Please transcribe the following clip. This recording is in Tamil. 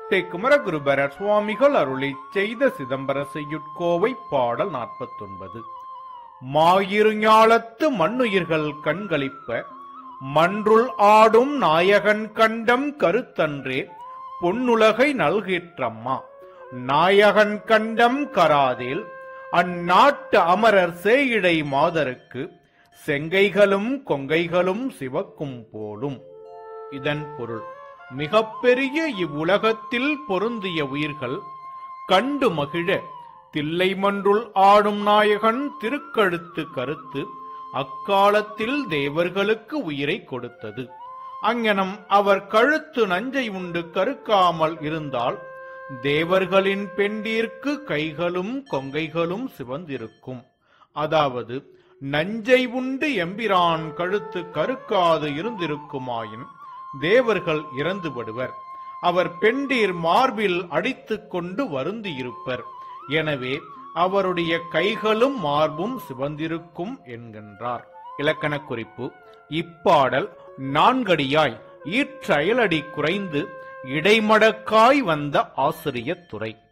தென்கோட்டை குமரகுருபரர் சுவாமிகள் அருளி செய்த சிதம்பர செய்யுட்கோவை பாடல் நாற்பத்தொன்பது மாயிரு ஞாலத்து மண்ணுயிர்கள் கண்களிப்ப மன்றுள் ஆடும் நாயகன் கண்டம் கருத்தன்றே பொன்னுலகை நல்கிற்றம்மா நாயகன் கண்டம் கராதேல் அந்நாட்டு அமரர் சேயிடை மாதருக்கு செங்கைகளும் கொங்கைகளும் சிவக்கும் போலும் இதன் பொருள் மிகப்பெரிய இவ்வுலகத்தில் பொருந்திய உயிர்கள் கண்டு மகிழ தில்லைமன்றுள் ஆடும் நாயகன் திருக்கழுத்து கருத்து அக்காலத்தில் தேவர்களுக்கு உயிரை கொடுத்தது அங்ஙனம் அவர் கழுத்து நஞ்சை உண்டு கருக்காமல் இருந்தால் தேவர்களின் பெண்டீர்க்கு கைகளும் கொங்கைகளும் சிவந்திருக்கும் அதாவது நஞ்சை உண்டு எம்பிரான் கழுத்து கருக்காது இருந்திருக்குமாயின் தேவர்கள் இறந்துபடுவர் அவர் பெண்டீர் மார்பில் அடித்துக் கொண்டு வருந்தியிருப்பர் எனவே அவருடைய கைகளும் மார்பும் சிவந்திருக்கும் என்கின்றார் இலக்கண குறிப்பு இப்பாடல் நான்கடியாய் ஈற்றயலடி குறைந்து இடைமடக்காய் வந்த ஆசிரியத் துறை